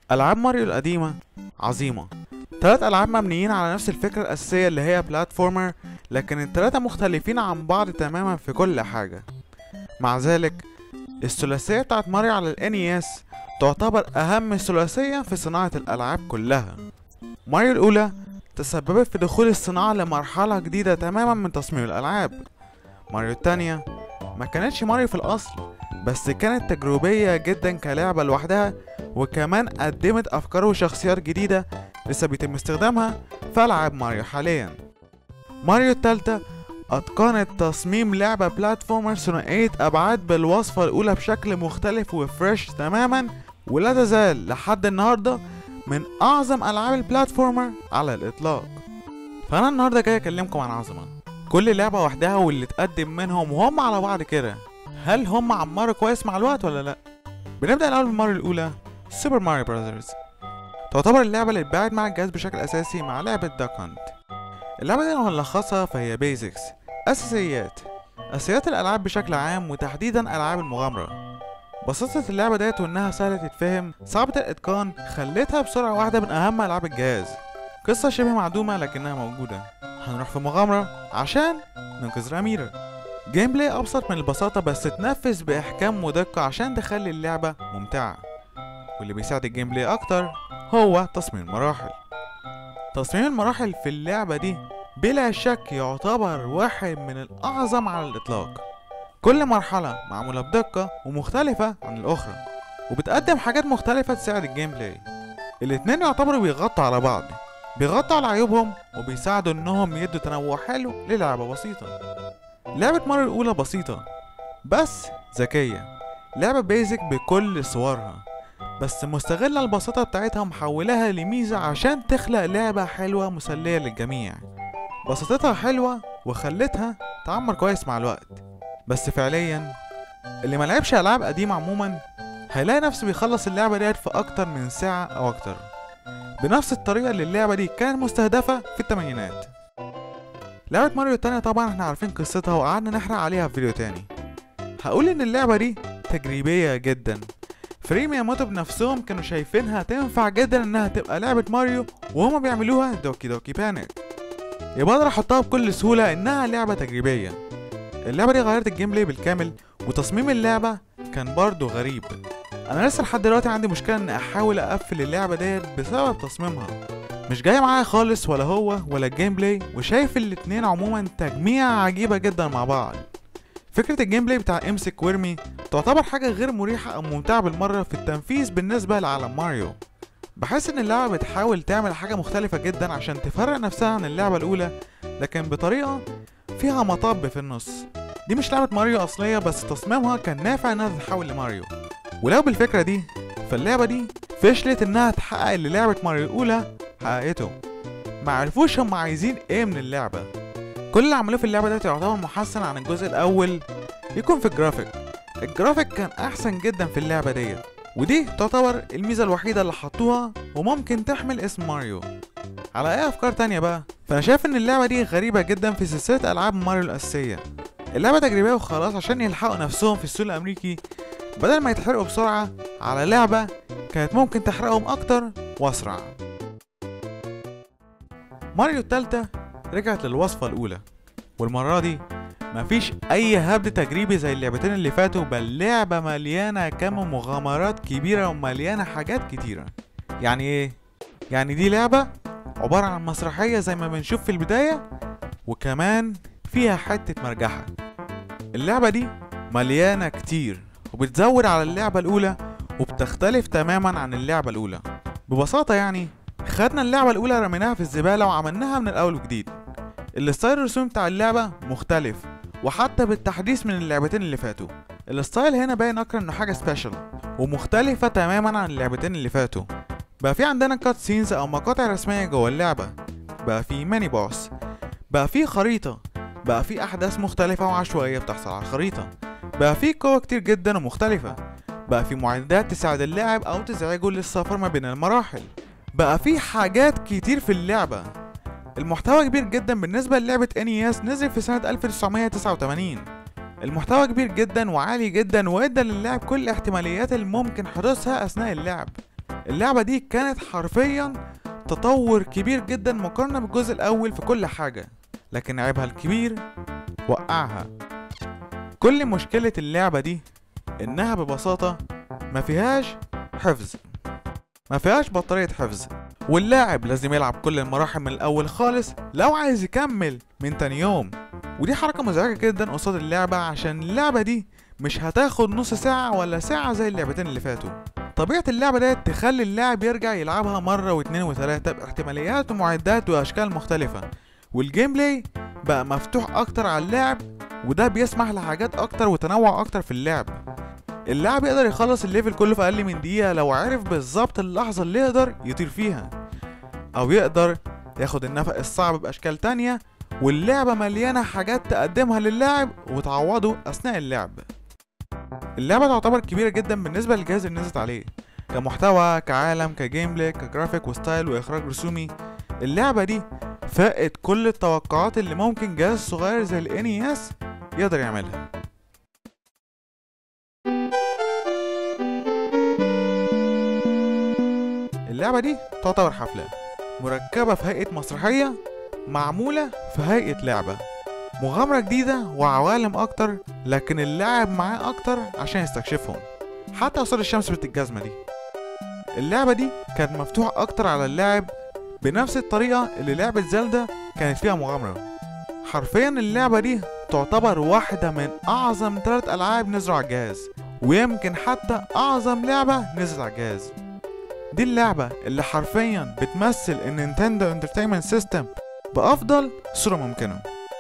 ألعاب ماريو القديمة عظيمة تلات ألعاب مبنيين على نفس الفكرة الأساسية اللي هي بلاتفورمر لكن التلاتة مختلفين عن بعض تماما في كل حاجة مع ذلك الثلاثية بتاعت ماريو على ال NES تعتبر أهم ثلاثية في صناعة الألعاب كلها ماريو الأولى تسببت في دخول الصناعة لمرحلة جديدة تماما من تصميم الألعاب ماريو التانية ما كانتش ماريو في الأصل بس كانت تجريبية جدا كلعبة لوحدها وكمان قدمت أفكار وشخصيات جديدة لسه بيتم استخدامها في ألعاب ماريو حاليا ماريو التالتة أتقنت تصميم لعبة بلاتفورمر ثنائية أبعاد بالوصفة الأولى بشكل مختلف وفريش تماما ولا تزال لحد النهاردة من أعظم ألعاب البلاتفورمر على الإطلاق فأنا النهاردة جاي أكلمكم عن عظمة كل لعبة وحدها واللي تقدم منهم وهم على بعض كده هل هم عمروا كويس مع الوقت ولا لأ؟ بنبدأ الأول بالماريو الأولى سوبر ماريو براذرز تعتبر اللعبة اللي اتباعت مع الجهاز بشكل أساسي مع لعبة داك هانت اللعبة دي لو هنلخصها فهي بيزكس أساسيات أساسيات الألعاب بشكل عام وتحديدا ألعاب المغامرة بساطة اللعبة ديت وإنها سهلة تتفهم صعبة الإتقان خلتها بسرعة واحدة من أهم ألعاب الجهاز قصة شبه معدومة لكنها موجودة هنروح في مغامرة عشان ننقذ راميرا جيم بلاي أبسط من البساطة بس تنفذ بإحكام ودقة عشان تخلي اللعبة ممتعة واللي بيساعد الجيم بلاي أكتر هو تصميم المراحل تصميم المراحل في اللعبة دي بلا شك يعتبر واحد من الأعظم على الإطلاق كل مرحلة معمولة بدقة ومختلفة عن الأخرى وبتقدم حاجات مختلفة تساعد الجيم بلاي الاتنين يعتبروا بيغطوا على بعض بيغطوا على عيوبهم وبيساعدوا انهم يدوا تنوع حلو للعبة بسيطة لعبة ماريو الأولى بسيطة بس ذكية لعبة بيزك بكل صورها بس مستغلة البساطة بتاعتها ومحولها لميزة عشان تخلق لعبة حلوة مسلية للجميع بساطتها حلوة وخلتها تعمر كويس مع الوقت بس فعليا اللي ملعبش ألعاب قديمة عموما هيلاقي نفسه بيخلص اللعبة ديت في أكتر من ساعة أو أكتر بنفس الطريقة اللي اللعبة دي كانت مستهدفة في التمانينات لعبة ماريو التانية طبعا احنا عارفين قصتها وقعدنا نحرق عليها في فيديو تاني هقول ان اللعبة دي تجريبية جدا فري مياموتو بنفسهم كانوا شايفينها تنفع جدا انها تبقى لعبة ماريو وهما بيعملوها دوكي دوكي بانيك يبقى اقدر احطها بكل سهولة انها لعبة تجريبية اللعبة دي غيرت الجيم بلاي بالكامل وتصميم اللعبة كان برضه غريب انا لسه لحد دلوقتي عندي مشكلة ان احاول اقفل اللعبة ديت بسبب تصميمها مش جاي معايا خالص ولا هو ولا الجيم بلاي وشايف الاتنين عموما تجميع عجيبة جدا مع بعض فكرة الجيم بلاي بتاع امسك وارمي تعتبر حاجة غير مريحة أو ممتعة بالمرة في التنفيذ بالنسبة لعالم ماريو بحس إن اللعبة بتحاول تعمل حاجة مختلفة جدا عشان تفرق نفسها عن اللعبة الأولى لكن بطريقة فيها مطب في النص دي مش لعبة ماريو أصلية بس تصميمها كان نافع إنها تتحول لماريو ولو بالفكرة دي فاللعبة دي فشلت إنها تحقق اللي لعبة ماريو الأولى حققته معرفوش هم عايزين إيه من اللعبة كل اللي عملوه في اللعبة ده يعتبر محسن عن الجزء الأول يكون في الجرافيك الجرافيك كان أحسن جدا في اللعبة ديت ودي تعتبر الميزة الوحيدة اللي حطوها وممكن تحمل اسم ماريو على أي أفكار تانية بقى فأنا شايف إن اللعبة دي غريبة جدا في سلسلة ألعاب ماريو الأساسية اللعبة تجريبية وخلاص عشان يلحقوا نفسهم في السوق الأمريكي بدل ما يتحرقوا بسرعة على لعبة كانت ممكن تحرقهم أكتر وأسرع ماريو التالتة رجعت للوصفة الأولى والمرة دي مفيش أي هبد تجريبي زي اللعبتين اللي فاتوا بل لعبة مليانة كم مغامرات كبيرة ومليانة حاجات كتيرة يعني إيه؟ يعني دي لعبة عبارة عن مسرحية زي ما بنشوف في البداية وكمان فيها حتة مرجحة اللعبة دي مليانة كتير وبتزود على اللعبة الأولى وبتختلف تماما عن اللعبة الأولى ببساطة يعني خدنا اللعبة الأولى رميناها في الزبالة وعملناها من الأول وجديد الستايل الرسومي بتاع اللعبة مختلف وحتى بالتحديث من اللعبتين اللي فاتوا الستايل هنا باين أكتر إنه حاجة سبيشال ومختلفة تماما عن اللعبتين اللي فاتوا بقى في عندنا كات سينز أو مقاطع رسمية جوه اللعبة بقى في ماني بوس بقى في خريطة بقى في أحداث مختلفة وعشوائية بتحصل على الخريطة بقى في قوة كتير جدا ومختلفة بقى في معدات تساعد اللاعب أو تزعجه للسفر ما بين المراحل بقى في حاجات كتير في اللعبة المحتوى كبير جدا بالنسبة للعبة NES نزل في سنة 1989 المحتوى كبير جدا وعالي جدا وادى للاعب كل الاحتماليات اللي ممكن حدوثها اثناء اللعب اللعبة دي كانت حرفيا تطور كبير جدا مقارنة بالجزء الأول في كل حاجة لكن عيبها الكبير وقعها كل مشكلة اللعبة دي إنها ببساطة ما فيهاش حفظ ما فيهاش بطارية حفظ واللاعب لازم يلعب كل المراحل من الأول خالص لو عايز يكمل من تاني يوم ودي حركة مزعجة جدا قصاد اللعبة عشان اللعبة دي مش هتاخد نص ساعة ولا ساعة زي اللعبتين اللي فاتوا طبيعة اللعبة ديت تخلي اللاعب يرجع يلعبها مرة واتنين وتلاتة باحتماليات ومعدات وأشكال مختلفة والجيم بلاي بقى مفتوح أكتر على اللاعب وده بيسمح لحاجات أكتر وتنوع أكتر في اللعب اللاعب يقدر يخلص الليفل كله في أقل من دقيقة لو عرف بالظبط اللحظة اللي يقدر يطير فيها أو يقدر ياخد النفق الصعب بأشكال تانية واللعبة مليانة حاجات تقدمها للاعب وتعوضه أثناء اللعب اللعبة تعتبر كبيرة جدا بالنسبة للجهاز اللي نزلت عليه كمحتوى كعالم كجيم بلاي كجرافيك وستايل وإخراج رسومي اللعبة دي فاقت كل التوقعات اللي ممكن جهاز صغير زي ال NES يقدر يعملها اللعبة دي تعتبر حفلة مركبة في هيئة مسرحية معمولة في هيئة لعبة مغامرة جديدة وعوالم أكتر لكن اللاعب معاه أكتر عشان يستكشفهم حتى وصل الشمس بنت الجزمة دي اللعبة دي كانت مفتوحة أكتر على اللاعب بنفس الطريقة اللي لعبة زلدا كانت فيها مغامرة حرفيا اللعبة دي تعتبر واحدة من أعظم ثلاث ألعاب نزلوا على الجهاز ويمكن حتى أعظم لعبة نزلت على الجهاز دي اللعبة اللي حرفيا بتمثل النينتندو انترتينمنت سيستم بأفضل صورة ممكنة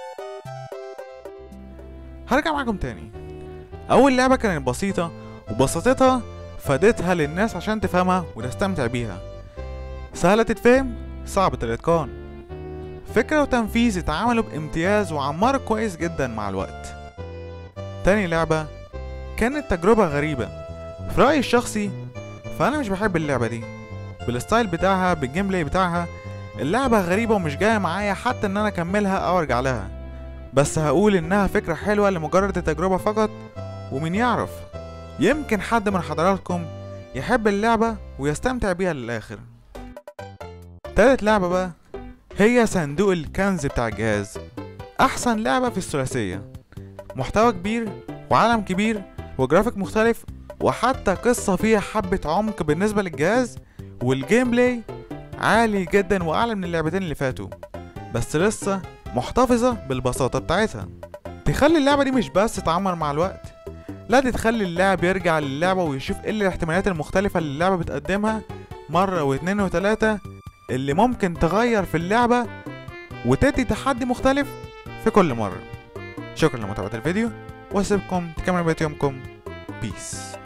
هرجع معاكم تاني أول لعبة كانت بسيطة وبساطتها فادتها للناس عشان تفهمها وتستمتع بيها سهلة تتفهم صعبة الإتقان فكرة وتنفيذ اتعاملوا بامتياز وعمروا كويس جدا مع الوقت تاني لعبة كانت تجربة غريبة في رأيي الشخصي فأنا مش بحب اللعبة دي بالستايل بتاعها بالجيم بلاي بتاعها اللعبة غريبة ومش جاية معايا حتى إن أنا أكملها أو أرجع لها بس هقول إنها فكرة حلوة لمجرد التجربة فقط ومن يعرف يمكن حد من حضراتكم يحب اللعبة ويستمتع بيها للآخر تالت لعبة بقى هي صندوق الكنز بتاع الجهاز أحسن لعبة في الثلاثية محتوى كبير وعالم كبير وجرافيك مختلف وحتى قصة فيها حبة عمق بالنسبة للجهاز والجيم بلاي عالي جدا وأعلى من اللعبتين اللي فاتوا بس لسه محتفظة بالبساطة بتاعتها تخلي اللعبة دي مش بس تتعمر مع الوقت لا دي تخلي اللاعب يرجع للعبة ويشوف ايه الاحتمالات المختلفة اللي اللعبة بتقدمها مرة واتنين وتلاتة اللي ممكن تغير في اللعبة وتدي تحدي مختلف في كل مرة شكرا لمتابعة الفيديو واسيبكم تكملوا بقية يومكم بيس